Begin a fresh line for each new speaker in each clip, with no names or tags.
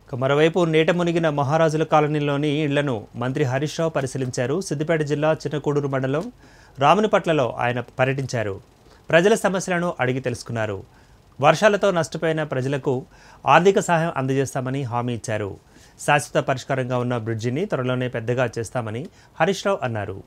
ఇక మరోవైపు నీట మునిగిన మహారాజుల కాలనీలోని ఇళ్లను మంత్రి హరీష్ రావు పరిశీలించారు సిద్దిపేట జిల్లా చిన్నకూడూరు మండలం రామునిపట్లలో ఆయన పర్యటించారు ప్రజల సమస్యలను అడిగి తెలుసుకున్నారు వర్షాలతో నష్టపోయిన ప్రజలకు ఆర్థిక సహాయం అందజేస్తామని హామీ ఇచ్చారు శాశ్వత పరిష్కారంగా ఉన్న బ్రిడ్జిని త్వరలోనే పెద్దగా చేస్తామని హరీష్ రావు అన్నారు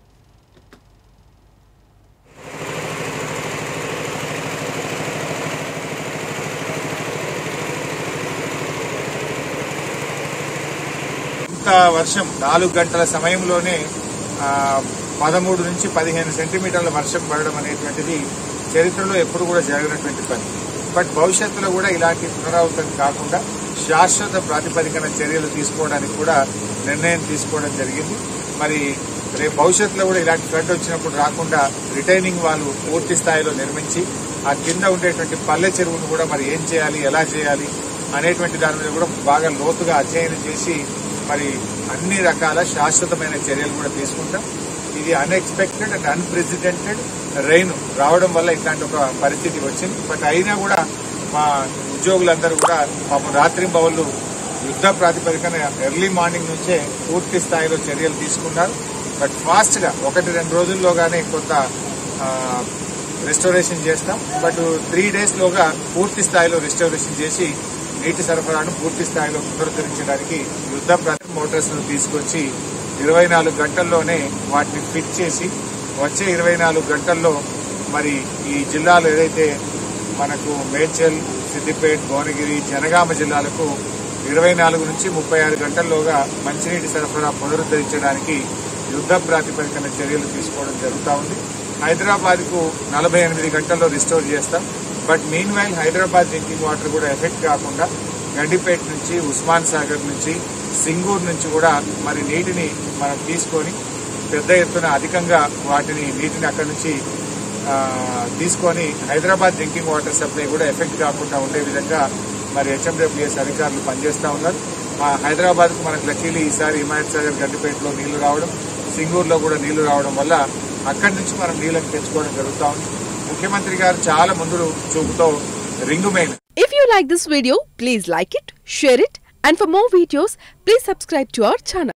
ఇంత వర్షం నాలుగు గంటల సమయంలోనే ఆ, పదమూడు నుంచి పదిహేను సెంటీమీటర్ల వర్షం పడడం అనేటువంటిది చరిత్రలో ఎప్పుడు కూడా జరగనటువంటి పని బట్ భవిష్యత్తులో కూడా ఇలాంటి పునరావృతం కాకుండా శాశ్వత ప్రాతిపదికన చర్యలు తీసుకోవడానికి కూడా నిర్ణయం తీసుకోవడం జరిగింది మరి రేపు భవిష్యత్తులో కూడా ఇలాంటి ఫ్లడ్ వచ్చినప్పుడు రాకుండా రిటైనింగ్ వాళ్ళు పూర్తి స్థాయిలో నిర్మించి ఆ కింద ఉండేటువంటి పల్లె చెరువును కూడా మరి ఏం చేయాలి ఎలా చేయాలి అనేటువంటి దాని మీద కూడా బాగా లోతుగా అధ్యయనం చేసి మరి అన్ని రకాల శాశ్వతమైన చర్యలు కూడా తీసుకుంటాం ఇది అన్ఎక్స్పెక్టెడ్ అండ్ అన్ప్రెసిడెంటెడ్ రైన్ రావడం వల్ల ఇట్లాంటి ఒక పరిస్థితి వచ్చింది బట్ అయినా కూడా మా ఉద్యోగులందరూ కూడా పాపం రాత్రింబవళ్ళు యుద్ధ ప్రాతిపదికన ఎర్లీ మార్నింగ్ నుంచే పూర్తి స్థాయిలో చర్యలు తీసుకున్నారు బట్ ఫాస్ట్ గా ఒకటి రెండు రోజుల్లోగానే కొంత ఆ, రెస్టోరేషన్ చేస్తాం బట్ త్రీ డేస్ లోగా పూర్తి స్థాయిలో రెస్టోరేషన్ చేసి నీటి సరఫరాను పూర్తి స్థాయిలో పునరుద్ధరించడానికి యుద్ధ ప్రాతి మోటార్స్ ను తీసుకొచ్చి ఇరవై నాలుగు గంటల్లోనే వాటిని ఫిట్ చేసి వచ్చే ఇరవై నాలుగు గంటల్లో మరి ఈ జిల్లాలో ఏదైతే మనకు మేడ్చల్ సిద్దిపేట్ భువనగిరి జనగామ జిల్లాలకు ఇరవై నాలుగు నుంచి ముప్పై ఆరు గంటల్లోగా మంచినీటి సరఫరా పునరుద్ధరించడానికి యుద్ధ ప్రాతిపదికన చర్యలు తీసుకోవడం జరుగుతూ ఉంది హైదరాబాద్ కు నలభై ఎనిమిది గంటల్లో రిస్టోర్ చేస్తాం but meanwhile Hyderabad drinking water కూడా ఎఫెక్ట్ కాకుండా గండిపేట నుంచి ఉస్మాన్ సాగర్ నుంచి సింగూర్ నుంచి కూడా మరి నీటిని మనం తీసుకొని పెద్ద ఎత్తున అధికంగా వాటిని నీటిని అక్కడి నుంచి ఆ, తీసుకొని హైదరాబాద్ డ్రింకింగ్ వాటర్ సప్లై కూడా ఎఫెక్ట్ కాకుండా ఉండే విధంగా మరి హెచ్ఎండబ్ల్యూఎస్ అధికారులు పనిచేస్తా ఉన్నారు మా హైదరాబాద్ కు మనకు లక్కీలీ ఈసారి హిమాయత్ సాగర్ గడ్డిపేటలో నీళ్లు రావడం సింగూరులో కూడా నీళ్లు రావడం వల్ల అక్కడి నుంచి మనం నీళ్ళని తెచ్చుకోవడం జరుగుతా ఉంది ముఖ్యమంత్రి గారు చాలా ముందు చూపుతో ring main
If you like this video, please like it, share it, and for more videos, please subscribe to our channel.